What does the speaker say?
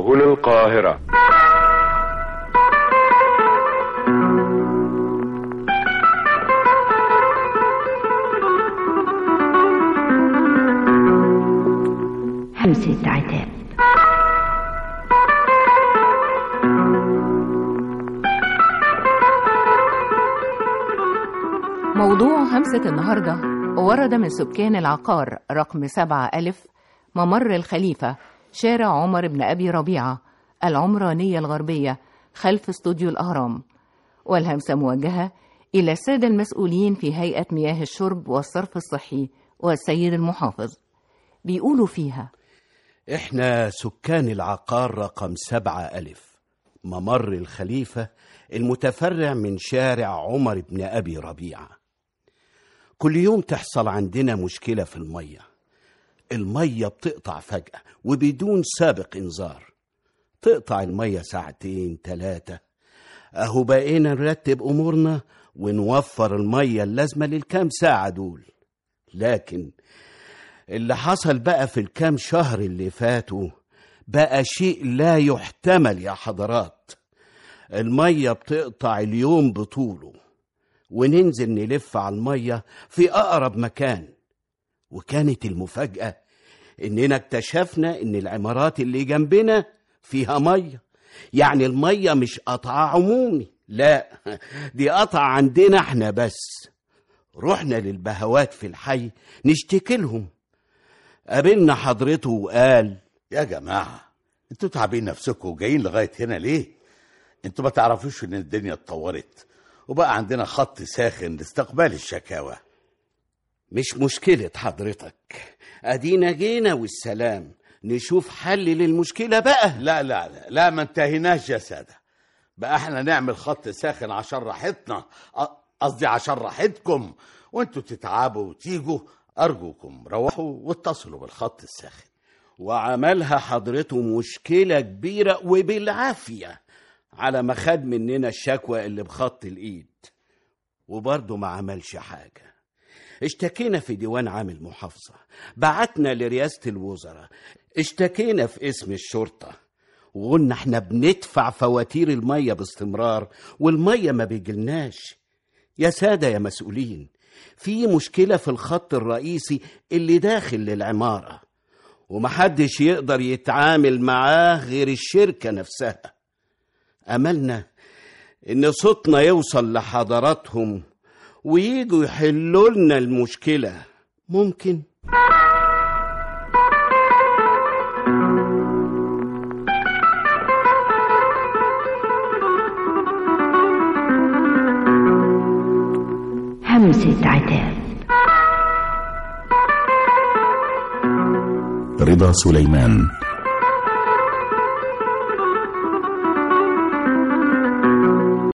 هنا القاهرة همسة عتاب موضوع همسة النهاردة ورد من سكان العقار رقم سبعة ألف ممر الخليفة شارع عمر بن أبي ربيعة العمرانية الغربية خلف استوديو الأهرام والهمسة موجهة إلى السادة المسؤولين في هيئة مياه الشرب والصرف الصحي والسيد المحافظ بيقولوا فيها احنا سكان العقار رقم سبعة ألف ممر الخليفة المتفرع من شارع عمر بن أبي ربيعة كل يوم تحصل عندنا مشكلة في المية المية بتقطع فجأة وبدون سابق إنذار تقطع المية ساعتين تلاتة أهو بقينا نرتب أمورنا ونوفر المية اللازمة للكام ساعة دول لكن اللي حصل بقى في الكام شهر اللي فاتوا بقى شيء لا يحتمل يا حضرات المية بتقطع اليوم بطوله وننزل نلف على المية في أقرب مكان وكانت المفاجأة إننا اكتشفنا إن العمارات اللي جنبنا فيها مية يعني المية مش قطع عمومي لا دي قطع عندنا احنا بس رحنا للبهوات في الحي نشتكي لهم قابلنا حضرته وقال يا جماعة انتوا تعبين نفسكم وجايين لغاية هنا ليه؟ انتوا ما تعرفوش ان الدنيا اتطورت وبقى عندنا خط ساخن لاستقبال الشكاوى مش مشكلة حضرتك أدينا جينا والسلام نشوف حل للمشكلة بقى لا لا لا لا ما انتهيناش يا سادة بقى احنا نعمل خط ساخن عشان راحتنا أ- قصدي عشان راحتكم وانتوا تتعبوا وتيجوا ارجوكم روحوا واتصلوا بالخط الساخن وعملها حضرته مشكلة كبيرة وبالعافية على ما خد مننا الشكوى اللي بخط الإيد وبرضه ما عملش حاجة اشتكينا في ديوان عام المحافظة بعتنا لرئاسة الوزراء اشتكينا في اسم الشرطة وقلنا احنا بندفع فواتير المية باستمرار والمية ما بيجلناش يا سادة يا مسؤولين في مشكلة في الخط الرئيسي اللي داخل للعمارة ومحدش يقدر يتعامل معاه غير الشركة نفسها أملنا إن صوتنا يوصل لحضراتهم ويجوا يحلوا لنا المشكلة ممكن همسة عتاب رضا سليمان